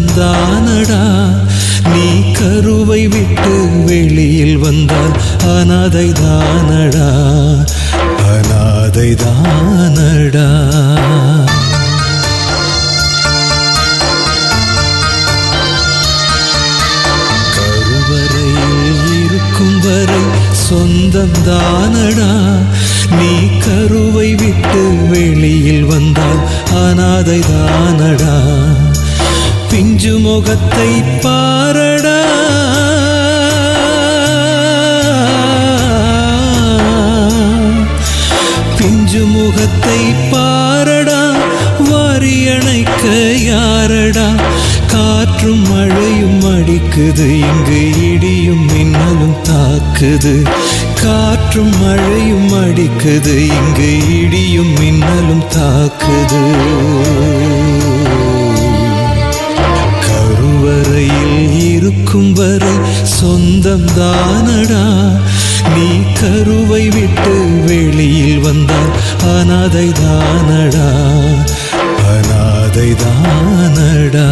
சொந்தந்தானடா நீ கருவை விட்டு வெளியில் வந்தால் அனாதை தானடா அனாதை தானடா கருவறையில் இருக்கும் வரை சொந்தந்தானடா நீ கருவை விட்டு வெளியில் வந்தால் அனாதை தானடா பிஞ்சு முகத்தை பாரடா பிஞ்சு முகத்தை பாரடா வாரியணைக்க யாரடா காற்றும் மழையும் அடிக்குது இங்கு இடியும் மின்னலும் தாக்குது காற்றும் மழையும் அடிக்குது இங்கு இடியும் மின்னலும் தாக்குது கருவறையில் இருக்கும் வரை சொந்தம் தானடா நீ கருவை விட்டு வெளியில் வந்தால் அனாதை தானடா அனாதை தானடா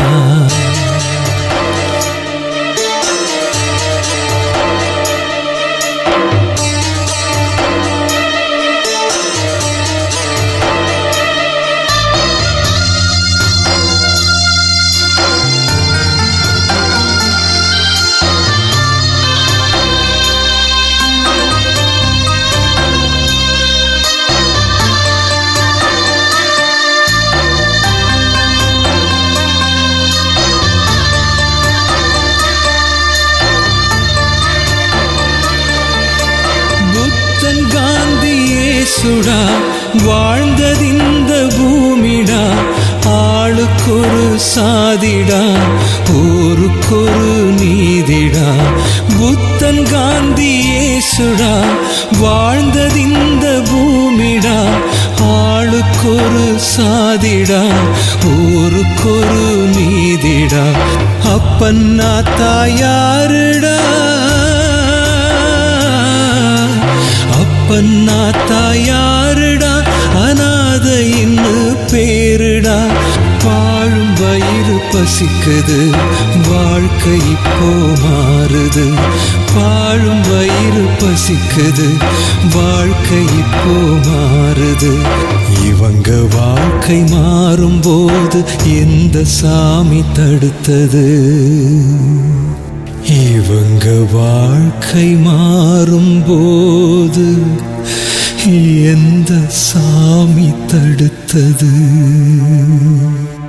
புத்தன் காந்தியே சுடா வாழ்ந்ததிந்த பூமிடா ஆளுக்கொரு சாதிடா ஊருக்கொரு நீதிடா புத்தன் காந்தியே சுடா வாழ்ந்ததிந்த பூமிடா ஆளுக்கொரு சாதிடா ஊருக்கொரு நீதிடா அப்பன்னா தாயாருடா அப்பன்னா தாயாருடா அனாதைன்னு பேருடா வாழும் வயிறு பசிக்குது வாழ்க்கை இப்போ மாறுது வாழும் வயிறு பசிக்குது வாழ்க்கை இப்போ மாறுது இவங்க வாழ்க்கை மாறும்போது எந்த சாமி தடுத்தது இவங்க வாழ்க்கை மாறும்போது எந்த சாமி தடுத்தது